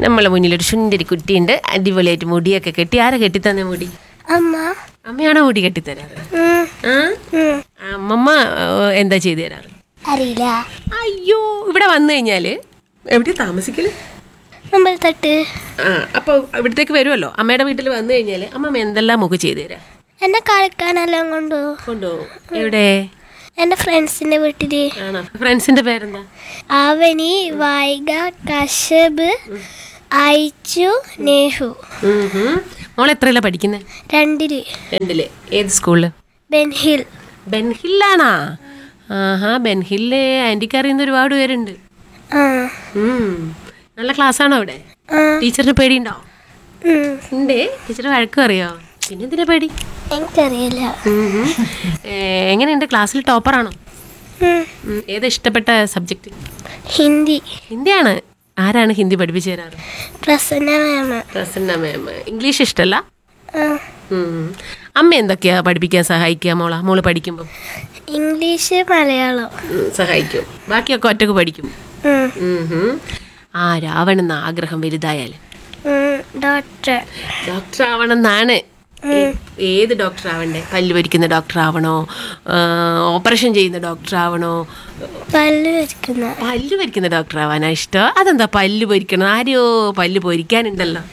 നമ്മളെ മുന്നിലൊരു സുന്ദരി കുട്ടിയുണ്ട് അടിപൊളിയായിട്ട് മുടിയൊക്കെ കെട്ടി ആരാ കെട്ടിത്തന്നെ മുടി അമ്മ അമ്മയാണോ മുടി കെട്ടിത്തരാറ് ഉം, ആ ഉം. അമ്മമ്മ ഏഹ്, എന്താ ചെയ്തു തരാറ് അറിയില്ല അയ്യോ ഇവിടെ വന്നു കഴിഞ്ഞാല് എവിടെ താമസിക്കല് നമ്മൾ തട്ട് ആ അപ്പോൾ ഇവിടത്തേക്ക് വരുമല്ലോ അമ്മയുടെ വീട്ടിൽ വന്നു കഴിഞ്ഞാൽ അമ്മമ്മ എന്തെല്ലാം മുഖം ചെയ്തു തരാം എന്നെ കളിക്കാനെല്ലാം കൊണ്ടുപോകും കൊണ്ടുപോകും എവിടെ എൻ്റെ ഫ്രണ്ട്സിൻ്റെ വീട്ടിൽ ആണോ ഫ്രണ്ട്സിന്റെ പേരെന്താ അവനി വൈഗ കശബ് അയച്ചു നെഹു ഉം ഹും. മോൾ എത്രയല്ല പഠിക്കുന്നത് രണ്ടില് രണ്ടില് ഏത് സ്കൂളില് ബെൻഹിൽ ബെൻഹില്ലാണാ ആഹാ ബെൻഹില്ല് ആൻറ്റിക്ക് അറിയുന്ന ഒരുപാട് പേരുണ്ട് ആ ഉം. നല്ല ക്ലാസ്സാണോ അവിടെ ആ ടീച്ചറിന് പേടിയുണ്ടോ ഉം. ഉണ്ട് ടീച്ചർ വഴക്കും അറിയോ പിന്നെ എന്തിനാ പേടി എനിക്കറിയില്ല ഉം ഹും. ഏ, എങ്ങനെയുണ്ട് ക്ലാസ്സിൽ ടോപ്പറാണോ ഉം. ഉം, ഏതാ ഇഷ്ടപ്പെട്ട സബ്ജക്റ്റ് ഹിന്ദി ഹിന്ദിയാണ് ആരാണ് ഹിന്ദി പഠിപ്പിച്ചു തരാറ് പ്രസന്ന മാമ പ്രസന്ന മാം ഇംഗ്ലീഷ് ഇഷ്ടമല്ല ആ ഉം. അമ്മ എന്തൊക്കെയാ പഠിപ്പിക്കാൻ സഹായിക്കുക മോള മോള് പഠിക്കുമ്പോൾ ഇംഗ്ലീഷ് മലയാളം സഹായിക്കും ബാക്കിയൊക്കെ ഒറ്റക്ക് പഠിക്കും ഉം. ഉം ഹും. ആ രാവണെന്ന് ആഗ്രഹം വലുതായാൽ ഉം. ഡോക്ടർ ഡോക്ടർ ആവണമെന്നാണ് ഏ- ഏത് ഡോക്ടർ ആവണ്ടേ പല്ല് പൊരിക്കുന്ന ഡോക്ടർ ആവണോ ആ, ഓപ്പറേഷൻ ചെയ്യുന്ന ഡോക്ടർ ആവണോ പല്ല് വരയ്ക്കുന്ന പല്ല് പൊരിക്കുന്ന ഡോക്ടർ ആവാനാ ഇഷ്ടം അതെന്താ പല്ല് പൊരിക്കണം ആരെയോ പല്ല് പൊരിക്കാനുണ്ടല്ലോ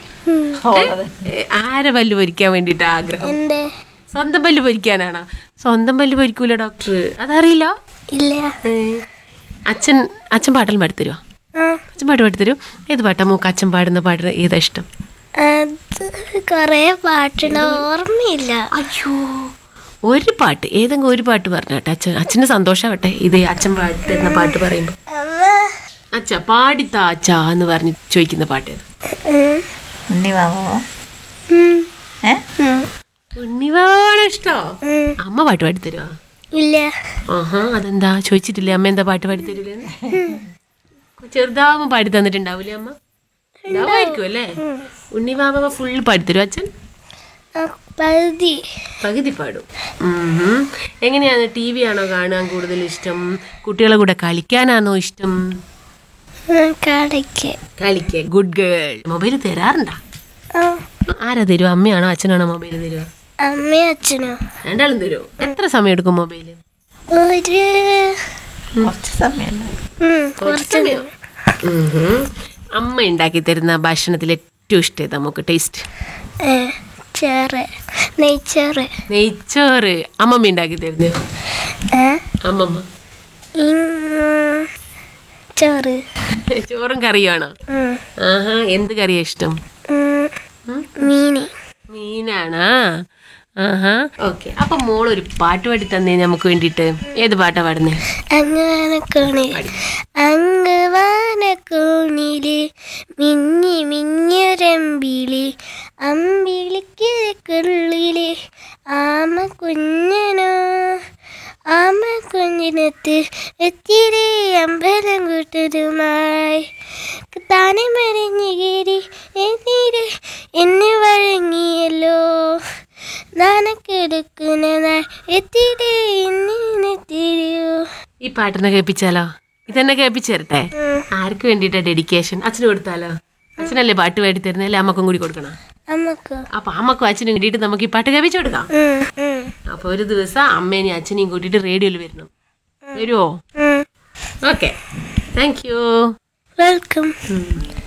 ഏ, ആരെ പല്ല് പൊരിക്കാൻ വേണ്ടിയിട്ട് ആഗ്രഹം എന്തേ സ്വന്തം പല്ല് പൊരിക്കാനാണോ സ്വന്തം പല്ല് പൊരിക്കൂല ഡോക്ടർ അതറിയില്ല ഇല്ല ഏ, അച്ഛൻ അച്ഛൻ പാട്ടെല്ലാം പാടിത്തരുമോ ആ അച്ഛൻ പാട്ട് പാടിത്തരൂ ഏത് പാട്ടാ മൂക്ക് അച്ഛൻ പാടുന്ന പാട്ട് ഏതാ ഇഷ്ടം അത് കൊറേ പാട്ടുണ്ട് ഓർമ്മയില്ല അയ്യോ ഒരു പാട്ട് ഏതെങ്കിലും ഒരു പാട്ട് പറഞ്ഞാട്ടെ അച്ഛൻ അച്ഛന് സന്തോഷാവട്ടെ ഇത് അച്ഛൻ പാടുന്ന പാട്ട് പറയുമ്പോൾ അമ്മ അച്ഛ പാടിത്താ അച്ഛ എന്ന് പറഞ്ഞ് ചോദിക്കുന്ന പാട്ട് ഏത്? ഉം. ഉണ്ണി മാമോ ഉം. ഏ ഉം. ഉണ്ണിവാണ് ഇഷ്ടോ ഉം. അമ്മ പാട്ട് പാടിത്തരുമോ ഇല്ല ആഹാ അതെന്താ ചോദിച്ചിട്ടില്ലേ അമ്മ എന്താ പാട്ട് പാടിത്തരൂലേ ചെറുതാവുമ്പോ പാടി തന്നിട്ടുണ്ടാവൂലേ അമ്മ ഉണ്ടാവുമായിരിക്കും അല്ലേ ഉണ്ണിവാമ ഫുൾ പാടിത്തരും അച്ഛൻ ആ, പകുതി പകുതി പാടും ഉം. എങ്ങനെയാണ് ടി വി ആണോ കാണാൻ കൂടുതൽ ഇഷ്ടം കുട്ടികളെ കൂടെ കളിക്കാനാണോ ഇഷ്ടം ഉം, കളിക്ക് കളിക്ക ഗുഡ് ഗേൾ മൊബൈൽ തരാറുണ്ടാ ആ, ആരാ തരുമോ അമ്മയാണോ അച്ഛനാണോ മൊബൈൽ തരുമോ അമ്മയും അച്ഛനോ രണ്ടാളും തരുമോ എത്ര സമയം എടുക്കും മൊബൈൽ ഒരു കുറച്ച് സമയമല്ലേ ഉം, കുറച്ച് അമ്മ ഉണ്ടാക്കി തരുന്ന ഭക്ഷണത്തിൽ ഏറ്റവും ഇഷ്ടം ഏതാ നമുക്ക് ടേസ്റ്റ് ഏ, ചോറ് നെയ്ച്ചോറ് നെയ്ച്ചോറ് അമ്മമ്മ ഉണ്ടാക്കി തരുന്നു ഏ, അമ്മമ്മ ഉം, ചോറ് ചോറും കറിയാണോ ഉം, ആഹാ എന്ത് കറിയാ ഇഷ്ടം ഉം, മീന് മീനാണാ ആഹാ ഓക്കെ അപ്പൊ മോൾ ഒരു പാട്ട് പാടി തന്നേ നമുക്ക് വേണ്ടിയിട്ട് ഏത് പാട്ടാ പാടുന്നേ അങ്ങ് വാനക്കോണിൽ അങ്ങ് വാനക്കോണില് മിന്നി മിഞ്ഞൊരമ്പിളി അമ്പിളിക്കുള്ളില് ആമ കുഞ്ഞനോ ആമ കുഞ്ഞിനത്ത് എത്തിരി അമ്പലം കൂട്ടരുമായി താനെ മറിഞ്ഞു കയറി എതിരെ എന്നെ വഴങ്ങിയല്ലോ നനക്കെടുക്കുന്ന എത്തിരി എന്നെ തിരിയോ ഈ പാട്ടിനെ കേൾപ്പിച്ചാലോ ഇതെന്നെ കേൾപ്പിച്ചു തരട്ടെ ഉം. ആർക്ക് വേണ്ടിയിട്ടാ ഡെഡിക്കേഷൻ അച്ഛന് കൊടുത്താലോ അച്ഛനല്ലേ പാട്ട് പാടി തരുന്നത് അല്ലേ അമ്മക്കും കൂടി കൊടുക്കണം അമ്മക്ക് അപ്പൊ അമ്മക്കും അച്ഛനും വേണ്ടിയിട്ട് നമുക്ക് ഈ പാട്ട് കേൾപ്പിച്ചു കൊടുക്കാം ഉം, ഉം, അപ്പൊ ഒരു ദിവസം അമ്മേനെയും അച്ഛനെയും കൂട്ടിയിട്ട് റേഡിയോയിൽ വരണം വരുമോ ഉം. ഓക്കെ താങ്ക് യു വെൽക്കം ഉം.